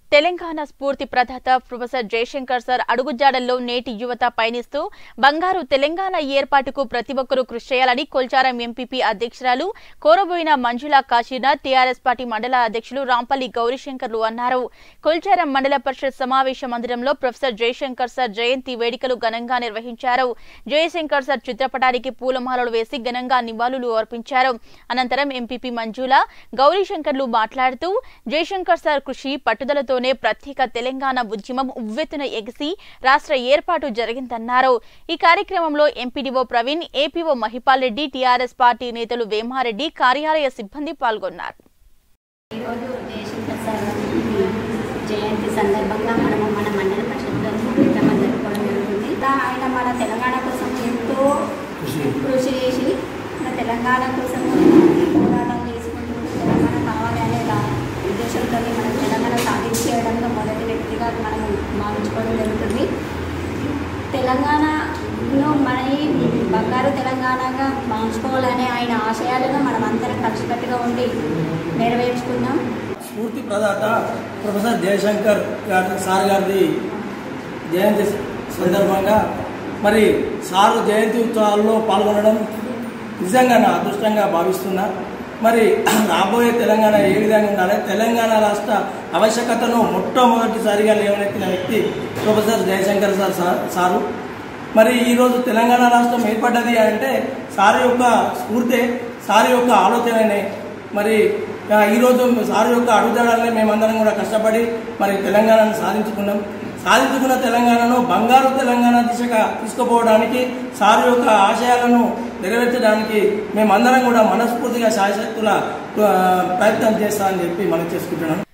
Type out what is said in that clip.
తెలంగాణ స్ఫూర్తి ప్రదాత professor Jayashankar sir అడుగుజాడల్లో నేటి యువత పయనిస్తూ బంగారు తెలంగాణ ఏర్పాటుకు ప్రతి ఒక్కరూ కృషి చేయాలని కొల్చారం ఎంపీపీ అధ్యక్షురాలు కోరబోయిన మంజుల కాశీనాథ్ టీఆర్ఎస్ పార్టీ మండల అధ్యక్షులు రాంపల్లి గౌరీశంకర్లు అన్నారు కొల్చారం మండల పరిషత్ సమావేశ మందిరంలో ప్రొఫెసర్ జయశంకర్ సార్ జయంతి వేడుకలు ఘనంగా నిర్వహించారు జయశంకర్ సార్ చిత్రపటానికి పూలమాలలు వేసి ఘనంగా నివాళులు అర్పించారు అనంతరం ఎంపీపీ మంజుల గౌరీశంకర్లు మాట్లాడుతూ జయశంకర్ సార్ కృషి పట్టుదలతోనే ప్రత్యేక తెలంగాణ ఉద్యమం ఉవ్వెత్తున ఎగిసి రాష్ట్ర ఏర్పాటు జరిగిందన్నారు ఈ కార్యక్రమంలో MPDO Praveen APO Mahipal Reddy TRS party నేతలు వేమారెడ్డి కార్యాలయ సిబ్బంది పాల్గొన్నారు ఈరోజు జయశంకర్ సార్ జయంతి సందర్భంగా మనము మన మండల పరిషత్లో కార్యక్రమం జరుపుకోవడం జరుగుతుంది ఇంకా ఆయన మన తెలంగాణ కోసం ఎంతో కృషి చేసి మన తెలంగాణ కోసం పోరాటం చేసుకుంటూ తెలంగాణ కావాలి అనే దా- ఉద్దేశంతో మనం తెలంగాణ సాధించేయడంలో మొదటి వ్యక్తిగా మనం భావించుకోవడం జరుగుతుంది తెలంగాణను మన ఈ బంగారు తెలంగాణగా మార్చుకోవాలనే ఆయన ఆశయాలను మనం అందరం కలిసికట్టుగా ఉండి నెరవేర్చుకుందాం స్ఫూర్తి ప్రదాత ప్రొఫెసర్ జయశంకర్ గారి సార్ గారిది జయంతి సందర్భంగా మరి సారు జయంతి ఉత్సవాల్లో పాల్గొనడం నిజంగా నా అదృష్టంగా భావిస్తున్నా మరి రాబోయే తెలంగాణ ఏ విధంగా ఉండాలి తెలంగాణ రాష్ట్ర ఆవశ్యకతను మొట్టమొదటిసారిగా లేవనెత్తిన వ్యక్తి professor Jayashankar sir sir sir మరి ఈరోజు తెలంగాణ రాష్ట్రం ఏర్పడ్డది అంటే సార్ యొక్క స్ఫూర్తే సార్ యొక్క ఆలోచననే మరి ఆ, ఈరోజు సార్ యొక్క అడుగుదలనే మేమందరం కూడా కష్టపడి మరి తెలంగాణను సాధించుకున్నాం సాధించుకున్న తెలంగాణను బంగారు తెలంగాణ దిశగా తీసుకుపోవడానికి సార్ యొక్క ఆశయాలను నెరవేర్చడానికి మేమందరం కూడా మనస్ఫూర్తిగా శాయశక్తుల ఆ, ప్రయత్నం చేస్తామని చెప్పి మనం చేసుకుంటున్నాం